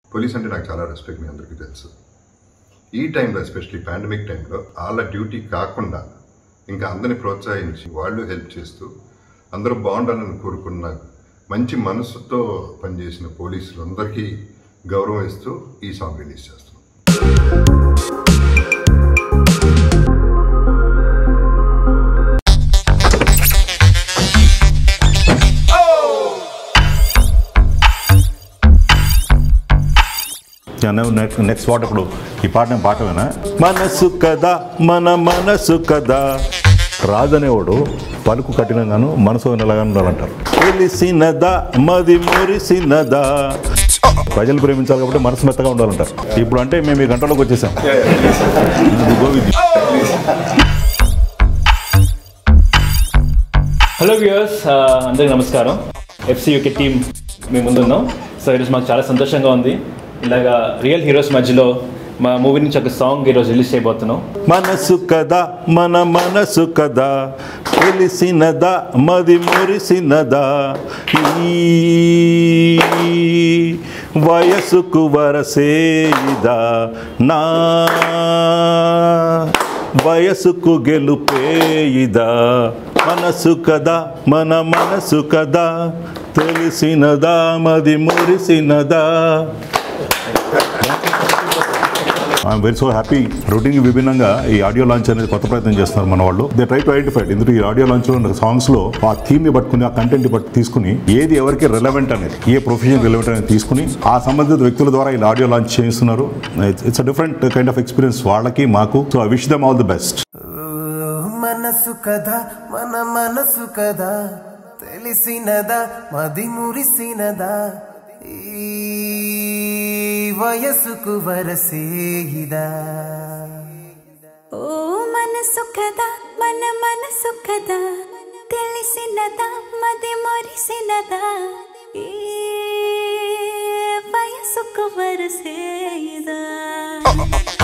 Police అంటే నాకు చాలా రెస్పెక్ట్ మీ అందరికీ తెలుసు ఈ టైంలో ఎస్పెషలీ పాండమిక్ టైంలో వాళ్ళ డ్యూటీ కాకుండా ఇంకా అందరిని ప్రోత్సహించి వాళ్ళు హెల్ప్ చేస్తూ అందరూ బాగుండాలని కోరుకున్న మంచి మనసుతో పనిచేసిన పోలీసులందరికీ గౌరవం ఇస్తూ ఈ సాంగ్ రిలీజ్ చేస్తున్నాం నెక్స్ట్ నెక్స్ట్ పాట ఇప్పుడు ఈ పాట నేను పాటమేనా మనసు కదా మన మనసు కదా రాజనేవాడు పలుకు కఠినంగాను మనసు నెలగాను ఉండాలంటారు తెలిసినదా మది మురిసినదా ప్రజలు ప్రేమించాలి కాబట్టి మనసు మెత్తగా ఉండాలంటారు ఇప్పుడు అంటే మేము ఈ గంటలోకి వచ్చేసాం Go with you. Hello viewers అందరికీ నమస్కారం ఎఫ్సి యూకే టీం మీ ముందున్నాం సో ఈరోజు మాకు చాలా సంతోషంగా ఉంది ఇలాగా రియల్ హీరోస్ మధ్యలో మా మూవీ నుంచి ఒక సాంగ్ ఈరోజు రిలీజ్ చేయబోతున్నాం మనసు కదా మన మనసు కదా తెలిసినదా మది మురిసినదా ఈ వయసుకు వరసేయిదా నా వయసుకు గెలుపేయిదా మనసు కదా మన మనసు కదా తెలిసినదా మది మురిసినదా I'm very so happy routine విభిన్నంగా ఈ ఆడియో లాంచ్ అనేది కొత్త ప్రయత్నం చేస్తున్నారు మన వాళ్ళు దే ట్రై టు ఐడెంటిఫైడ్ ఇందులో ఈ ఆడియో లాంచ్ లో సాంగ్స్ లో ఆ థీమ్ ని పట్టుకుని ఆ కంటెంట్ ని పట్టు తీసుకుని ఏది ఎవరికి రెలవెంట్ అనేది ఏ ప్రొఫెషన్ రెలవెంట్ అనేది తీసుకుని ఆ సంబంధిత వ్యక్తుల ద్వారా ఈ ఆడియో లాంచ్ చేస్తున్నారు it's different kind of experience వాళ్ళకి మాకు so I wish them all the best మనసు కదా మన మనసు కదా తెలిసినదా మది మురిసినదా ఈ వయసుకు వరసేయిదా ఓ మనసు కదా మన మనసు కదా తెలిసినదా మది మొరిసినదా ఈ వయసుకు వరసేదా